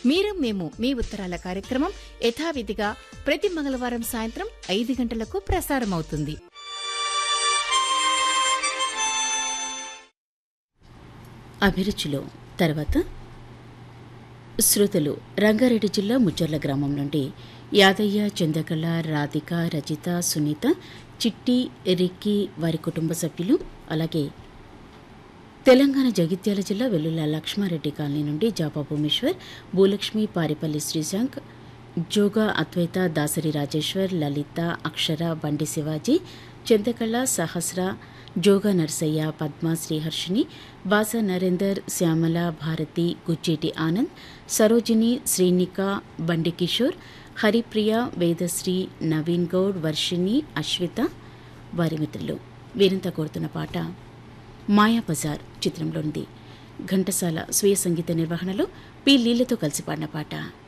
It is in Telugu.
మీరు మేము మీ ఉత్తరాల కార్యక్రమం యథావిధిగా ప్రతి మంగళవారం సాయంత్రం ఐదు గంటలకు ప్రసారమవుతుంది అభిరుచిలో తర్వాత శ్రోతలు రంగారెడ్డి జిల్లా ముచ్చర్ల గ్రామం నుండి యాదయ్య చందకళ రాధిక రజిత సునీత చిట్టి రిక్కి వారి కుటుంబ సభ్యులు అలాగే తెలంగాణ జగిత్యాల జిల్లా వెల్లుల లక్ష్మారెడ్డి కాలనీ నుండి జాపా భూమేశ్వర్ భూలక్ష్మి పారిపల్లి శ్రీశాంక్ జోగా అద్వైత దాసరి రాజేశ్వర్ లలిత అక్షర బండి శివాజీ చందకళ సహస్ర జోగా నర్సయ్య పద్మ శ్రీహర్షిని బాస నరేందర్ శ్యామల భారతి గుచ్చేటి ఆనంద్ సరోజిని శ్రీనిక బండి కిషోర్ హరిప్రియ వేదశ్రీ నవీన్ గౌడ్ వర్షిణి అశ్విత వారి మిత్రులు వీరంతా కోరుతున్న పాట మాయా బజార్ చిత్రంలోనిది ఘంటసాల స్వీయ సంగీత నిర్వహణలో పి లీలతో కలిసి పాడిన పాట